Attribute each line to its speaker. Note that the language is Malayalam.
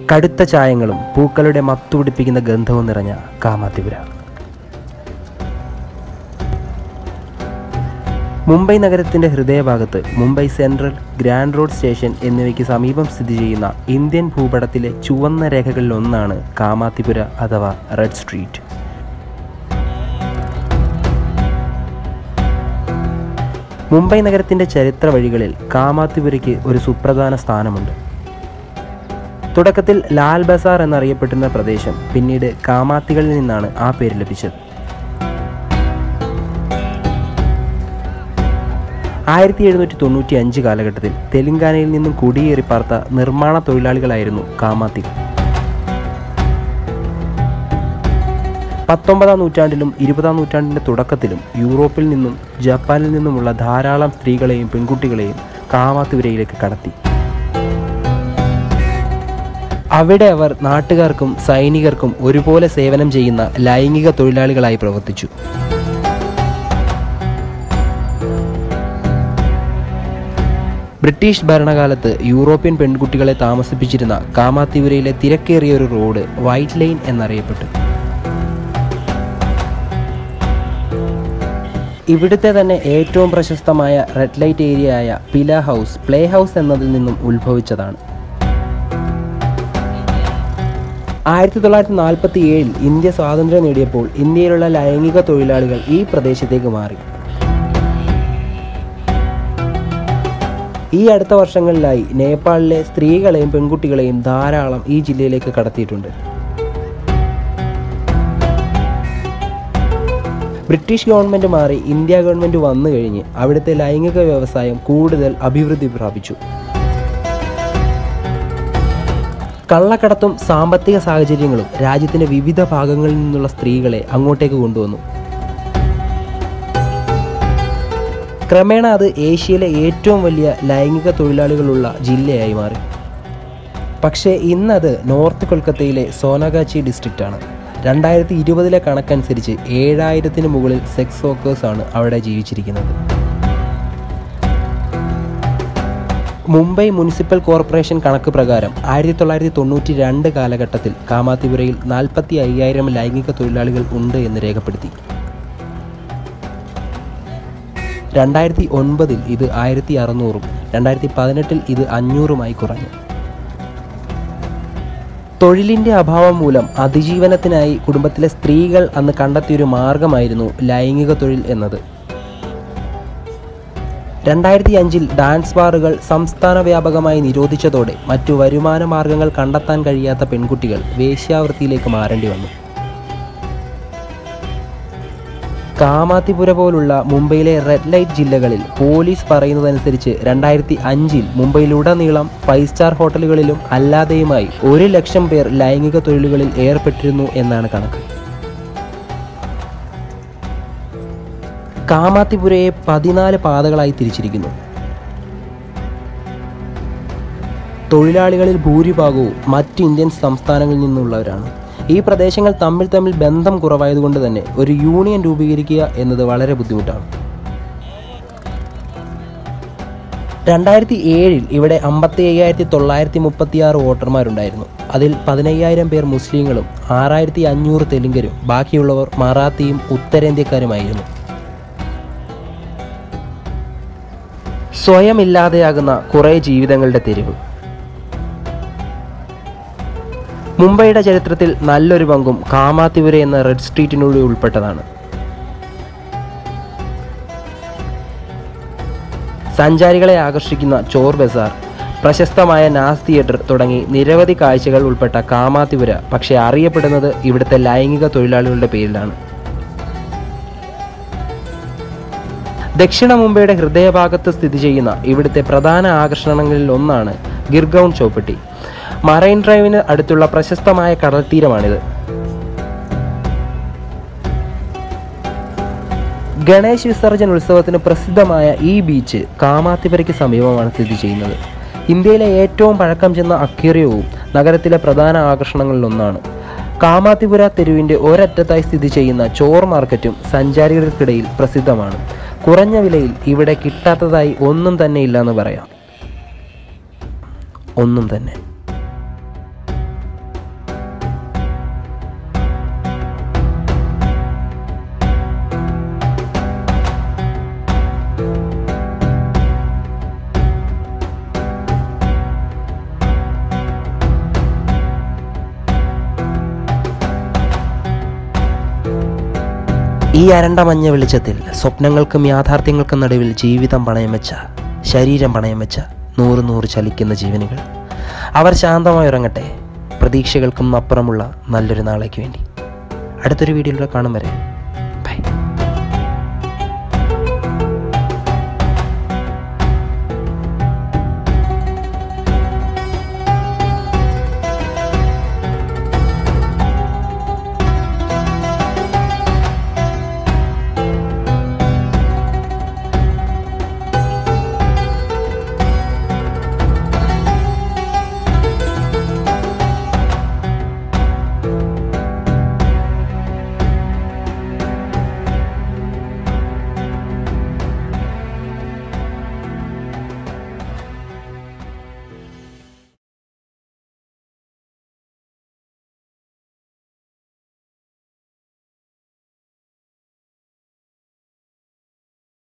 Speaker 1: കടുത്ത ചായങ്ങളും പൂക്കളുടെ മത്തുപിടിപ്പിക്കുന്ന ഗന്ധവും നിറഞ്ഞ കാമാത്തിപുര മുംബൈ നഗരത്തിന്റെ ഹൃദയഭാഗത്ത് Mumbai Central Grant Road station എന്നിവയ്ക്ക് സമീപം സ്ഥിതി ചെയ്യുന്ന ഇന്ത്യൻ ഭൂപടത്തിലെ ചുവന്ന രേഖകളിലൊന്നാണ് കാമാത്തിപുര അഥവാ റെഡ് സ്ട്രീറ്റ് മുംബൈ നഗരത്തിന്റെ ചരിത്ര വഴികളിൽ കാമാത്തിപുരയ്ക്ക് ഒരു സുപ്രധാന സ്ഥാനമുണ്ട് തുടക്കത്തിൽ ലാൽ ബസാർ എന്നറിയപ്പെട്ടിരുന്ന പ്രദേശം പിന്നീട് കാമാത്തികളിൽ നിന്നാണ് ആ പേര് ലഭിച്ചത് ആയിരത്തി എഴുന്നൂറ്റി തൊണ്ണൂറ്റി അഞ്ച് കാലഘട്ടത്തിൽ തെലങ്കാനയിൽ നിന്നും കുടിയേറി പാർത്ത നിർമ്മാണ തൊഴിലാളികളായിരുന്നു കാമാത്തികൾ പത്തൊമ്പതാം നൂറ്റാണ്ടിലും ഇരുപതാം നൂറ്റാണ്ടിൻ്റെ തുടക്കത്തിലും യൂറോപ്പിൽ നിന്നും ജപ്പാനിൽ നിന്നുമുള്ള ധാരാളം സ്ത്രീകളെയും പെൺകുട്ടികളെയും കാമാത്തിപുരയിലേക്ക് കടത്തി അവിടെ അവർ നാട്ടുകാർക്കും സൈനികർക്കും ഒരുപോലെ സേവനം ചെയ്യുന്ന ലൈംഗിക തൊഴിലാളികളായി പ്രവർത്തിച്ചു ബ്രിട്ടീഷ് ഭരണകാലത്ത് യൂറോപ്യൻ പെൺകുട്ടികളെ താമസിപ്പിച്ചിരുന്ന കാമാത്തിപുരയിലെ തിരക്കേറിയ ഒരു റോഡ് വൈറ്റ് ലൈൻ എന്നറിയപ്പെട്ടു ഇവിടുത്തെ തന്നെ ഏറ്റവും പ്രശസ്തമായ റെഡ് ലൈറ്റ് ഏരിയയായ പില ഹൗസ് പ്ലേ ഹൗസ് എന്നതിൽ നിന്നും ഉത്ഭവിച്ചതാണ് ആയിരത്തി തൊള്ളായിരത്തി നാൽപ്പത്തി ഏഴിൽ ഇന്ത്യ സ്വാതന്ത്ര്യം നേടിയപ്പോൾ ഇന്ത്യയിലുള്ള ലൈംഗിക തൊഴിലാളികൾ ഈ പ്രദേശത്തേക്ക് മാറി ഈ അടുത്ത വർഷങ്ങളിലായി നേപ്പാളിലെ സ്ത്രീകളെയും പെൺകുട്ടികളെയും ധാരാളം ഈ ജില്ലയിലേക്ക് കടത്തിയിട്ടുണ്ട് ബ്രിട്ടീഷ് ഗവൺമെൻറ് മാറി ഇന്ത്യ ഗവൺമെൻറ് വന്നു കഴിഞ്ഞ് അവിടുത്തെ ലൈംഗിക വ്യവസായം കൂടുതൽ അഭിവൃദ്ധി പ്രാപിച്ചു കള്ളക്കടത്തും സാമ്പത്തിക സാഹചര്യങ്ങളും രാജ്യത്തിൻ്റെ വിവിധ ഭാഗങ്ങളിൽ നിന്നുള്ള സ്ത്രീകളെ അങ്ങോട്ടേക്ക് കൊണ്ടുവന്നു ക്രമേണ അത് ഏഷ്യയിലെ ഏറ്റവും വലിയ ലൈംഗിക തൊഴിലാളികളുള്ള ജില്ലയായി മാറി പക്ഷേ ഇന്നത് നോർത്ത് കൊൽക്കത്തയിലെ സോനഗാച്ചി ഡിസ്ട്രിക്റ്റ് ആണ് രണ്ടായിരത്തി ഇരുപതിലെ കണക്കനുസരിച്ച് ഏഴായിരത്തിന് മുകളിൽ സെക്സ് വർക്കേഴ്സ് ആണ് അവിടെ ജീവിച്ചിരിക്കുന്നത് മുംബൈ മുനിസിപ്പൽ കോർപ്പറേഷൻ കണക്ക് പ്രകാരം ആയിരത്തി തൊള്ളായിരത്തി തൊണ്ണൂറ്റി രണ്ട് കാലഘട്ടത്തിൽ കാമാത്തിപുരയിൽ നാൽപ്പത്തി അയ്യായിരം ലൈംഗിക തൊഴിലാളികൾ ഉണ്ട് എന്ന് രേഖപ്പെടുത്തി രണ്ടായിരത്തി ഒൻപതിൽ ഇത് ആയിരത്തി അറുന്നൂറും രണ്ടായിരത്തി പതിനെട്ടിൽ ഇത് അഞ്ഞൂറുമായി കുറഞ്ഞു തൊഴിലിൻ്റെ അഭാവം മൂലം അതിജീവനത്തിനായി കുടുംബത്തിലെ സ്ത്രീകൾ അന്ന് കണ്ടെത്തിയൊരു മാർഗമായിരുന്നു ലൈംഗിക തൊഴിൽ എന്നത് രണ്ടായിരത്തി അഞ്ചിൽ ഡാൻസ് ബാറുകൾ സംസ്ഥാന വ്യാപകമായി നിരോധിച്ചതോടെ മറ്റു വരുമാന മാർഗങ്ങൾ കണ്ടെത്താൻ കഴിയാത്ത പെൺകുട്ടികൾ വേശ്യാവൃത്തിയിലേക്ക് മാറേണ്ടി വന്നു കാമാത്തിപുര പോലുള്ള മുംബൈയിലെ റെഡ് ലൈറ്റ് ജില്ലകളിൽ പോലീസ് പറയുന്നതനുസരിച്ച് രണ്ടായിരത്തി അഞ്ചിൽ മുംബൈയിലുടനീളം ഫൈവ് സ്റ്റാർ ഹോട്ടലുകളിലും അല്ലാതെയുമായി ഒരു ലക്ഷം പേർ ലൈംഗിക തൊഴിലുകളിൽ ഏർപ്പെട്ടിരുന്നു എന്നാണ് കണക്ക് കാമാത്തിപുരയെ പതിനാല് പാതകളായി തിരിച്ചിരിക്കുന്നു തൊഴിലാളികളിൽ ഭൂരിഭാഗവും മറ്റ് ഇന്ത്യൻ സംസ്ഥാനങ്ങളിൽ നിന്നുള്ളവരാണ് ഈ പ്രദേശങ്ങൾ തമ്മിൽ തമ്മിൽ ബന്ധം കുറവായതുകൊണ്ട് തന്നെ ഒരു യൂണിയൻ രൂപീകരിക്കുക എന്നത് വളരെ ബുദ്ധിമുട്ടാണ് രണ്ടായിരത്തി ഏഴിൽ ഇവിടെ അമ്പത്തി അയ്യായിരത്തി തൊള്ളായിരത്തി മുപ്പത്തി ആറ് വോട്ടർമാരുണ്ടായിരുന്നു അതിൽ പതിനയ്യായിരം പേർ മുസ്ലിങ്ങളും ആറായിരത്തി അഞ്ഞൂറ് തെലുങ്കരും ബാക്കിയുള്ളവർ മറാത്തിയും ഉത്തരേന്ത്യക്കാരുമായിരുന്നു സ്വയം ഇല്ലാതെയാകുന്ന കുറേ ജീവിതങ്ങളുടെ തെരുവ് മുംബൈയുടെ ചരിത്രത്തിൽ നല്ലൊരു പങ്കും കാമാത്തിപുര എന്ന റെഡ് സ്ട്രീറ്റിനൂടെ ഉൾപ്പെട്ടതാണ് സഞ്ചാരികളെ ആകർഷിക്കുന്ന ചോർ ബസാർ പ്രശസ്തമായ നാസ് തിയേറ്റർ തുടങ്ങി നിരവധി കാഴ്ചകൾ ഉൾപ്പെട്ട കാമാത്തിപുര പക്ഷേ അറിയപ്പെടുന്നത് ഇവിടുത്തെ ലൈംഗിക തൊഴിലാളികളുടെ പേരിലാണ് ദക്ഷിണ മുംബൈയുടെ ഹൃദയഭാഗത്ത് സ്ഥിതി ചെയ്യുന്ന ഇവിടുത്തെ പ്രധാന ആകർഷണങ്ങളിൽ ഒന്നാണ് ഗിർഗൗൺ ചോപ്പട്ടി മറൈൻ ഡ്രൈവിന് അടുത്തുള്ള പ്രശസ്തമായ കടൽത്തീരമാണിത് ഗണേശ് വിസർജൻ ഉത്സവത്തിന് പ്രസിദ്ധമായ ഈ ബീച്ച് കാമാത്തിപുരയ്ക്ക് സമീപമാണ് സ്ഥിതി ചെയ്യുന്നത് ഇന്ത്യയിലെ ഏറ്റവും പഴക്കം ചെന്ന അക്വേറിയവും നഗരത്തിലെ പ്രധാന ആകർഷണങ്ങളിലൊന്നാണ് കാമാത്തിപുര തെരുവിൻ്റെ ഒരറ്റത്തായി സ്ഥിതി ചെയ്യുന്ന ചോർ മാർക്കറ്റും സഞ്ചാരികൾക്കിടയിൽ പ്രസിദ്ധമാണ് കുറഞ്ഞ വിലയിൽ ഇവിടെ കിട്ടാത്തതായി ഒന്നും തന്നെ ഇല്ലെന്ന് പറയാം ഒന്നും തന്നെ ഈ അരണ്ട മഞ്ഞ വെളിച്ചത്തിൽ സ്വപ്നങ്ങൾക്കും യാഥാർത്ഥ്യങ്ങൾക്കും നടുവിൽ ജീവിതം പണയം വെച്ച ശരീരം പണയം വെച്ച നൂറ് നൂറ് ചലിക്കുന്ന ജീവനുകൾ അവർ ശാന്തമായി ഉറങ്ങട്ടെ പ്രതീക്ഷകൾക്കും അപ്പുറമുള്ള നല്ലൊരു നാളേക്ക് വേണ്ടി അടുത്തൊരു വീഡിയോയിലൂടെ കാണും വരെ